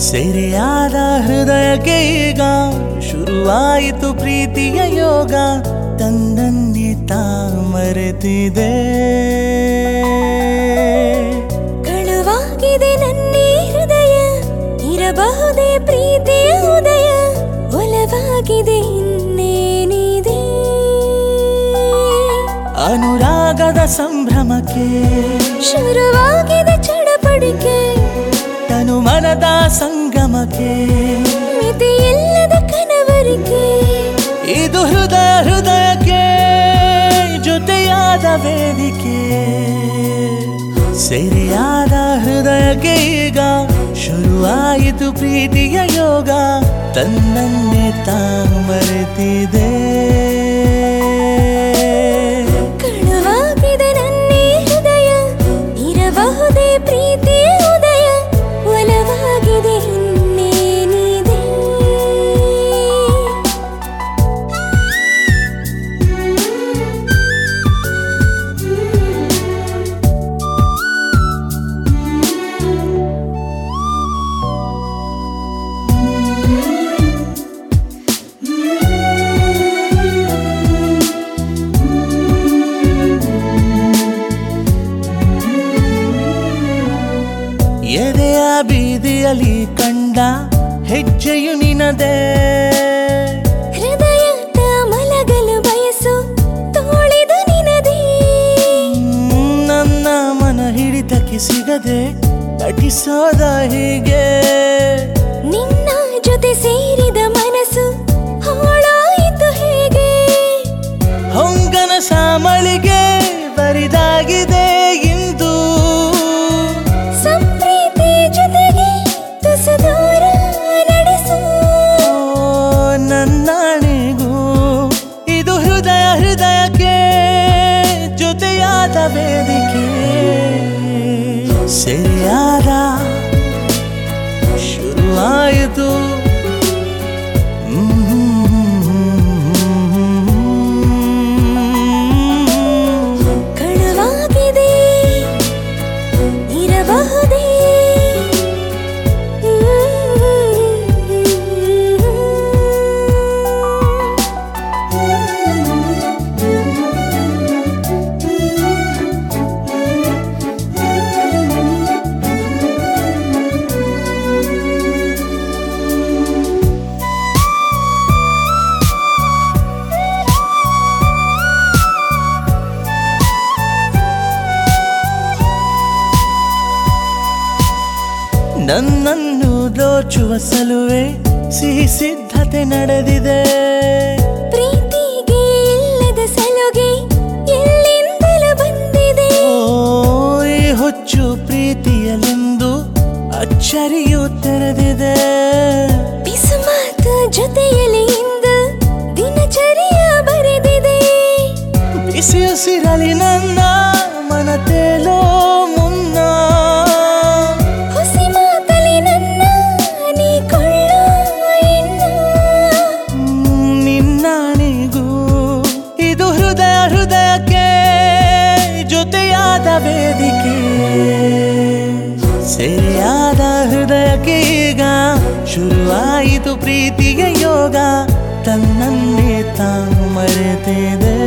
ಸೆರೆಯಾದ ಹೃದಯಕ್ಕೆ ಈಗ ಶುರುವಾಯಿತು ಪ್ರೀತಿಯ ಯೋಗ ತನ್ನನ್ನೇ ತಾ ಮರೆತಿದೆ ಕಳುವಾಗಿದೆ ನನ್ನೇ ಹೃದಯ ಇರಬಹುದೇ ಪ್ರೀತಿಯ ಉದಯ ಒಲವಾಗಿದೆ ಇನ್ನೇನಿದೆ ಅನುರಾಗದ ಸಂಭ್ರಮಕ್ಕೆ ಶುರುವಾಗಿದೆ ಚಡಪಡಿಕೆ ತನು ಮನದ ಸಂಗಮಕ್ಕೆ ಮಿತಿಯಿಲ್ಲದ ಕನವರಿಕೆ ಇದು ಹೃದಯ ಹೃದಯಕ್ಕೆ ಜೊತೆಯಾದ ವೇದಿಕೆ ಸೆರೆಯಾದ ಹೃದಯಕ್ಕೆ ಈಗ ಶುರುವಾಯಿತು ಪ್ರೀತಿಯ ಯೋಗ ತನ್ನನ್ನೇ ತಾ ಮರೆತಿದೆ ಕಳುವಾಗಿದೆ ನನ್ನೇ ಹೃದಯ ಇರಬಹುದೇ ಪ್ರೀತಿಯ ಉದಯ ಒಲವಾಗಿದೆ ಇನ್ನೇನಿದೆ ಎದೆಯ ಬೀದಿಯಲ್ಲಿ ಕಂಡ ಹೆಜ್ಜೆಯು ನಿನದೇ ಹೃದಯ ಮಲಗಲು ಬಯಸು ತೋಳಿದು ನಿನದೇ ಹ್ಮ್, ನನ್ನ ಮನ ಹಿಡಿತಕ್ಕೆ ಸಿಗದೆ ನಟಿಸೋದ ಹೀಗೆ ನಿನ್ನ ಜೊತೆ ಸೇರಿದ ಮನಸ್ಸು ಹಾಳಾಯಿತು ಹೇಗೆ ಹೊಂಗನ ಸಾಮಳಿಗೆ ಬರಿದಾಗಿದೆ ಇಂದು ಸಂಪ್ರೀತಿ ಜೊತೆಗೆ ತುಸು ದೂರ ನಡೆಸು ಓ, ನನ್ನಾಣೆಗೂ ಇದು ಹೃದಯ ಹೃದಯಕ್ಕೆ ಜೊತೆಯಾದ ವೇದಿಕೆ ಸರಿಯಾದ ಶುರುವಾಯಿತು ಹ್ಮ್. ಕಳವಾಗಿದೆ ಇರಬಹುದೇ ನನ್ನನ್ನು ದೋಚುವ ಸಲುವೆ ಸಿಹಿ ಸಿದ್ಧತೆ ನಡೆದಿದೆ ಪ್ರೀತಿಗೆ ಇಲ್ಲದ ಸಲುಗೆ ಎಲ್ಲಿಂದಲೂ ಬಂದಿದೆ ಓ ಈ ಹುಚ್ಚು ಪ್ರೀತಿಯಲೆಂದು ಅಚ್ಚರಿಯು ತೆರೆದಿದೆ ಬಿಸು ಮಾತು ಜೊತೆಯಲ್ಲಿ ಇಂದು ದಿನಚರಿಯ ಬರೆದಿದೆ ಬಿಸಿ ಉಸಿರಲಿ ನನ್ನ ಮನ ತೇಲೋ ಮುನ್ನ ಹುಸಿ ಮಾತಲಿ ನನ್ನ ನೀ ಕೊಳ್ಳೋ ಇನ್ನು ಹ್ಮ್, ನಿನ್ನಾಣಿಗೂ ಇದು ಹೃದಯ ಹೃದಯಕ್ಕೆ ಜೊತೆಯಾದ ವೇದಿಕೆ ಸರಿಯಾದ ಹೃದಯಕ್ಕೆ ಈಗ ಶುರುವಾಯಿತು ಪ್ರೀತಿಯ ಯೋಗ ತನ್ನನ್ನೇ ತಾ ಮರೆತಿದೆ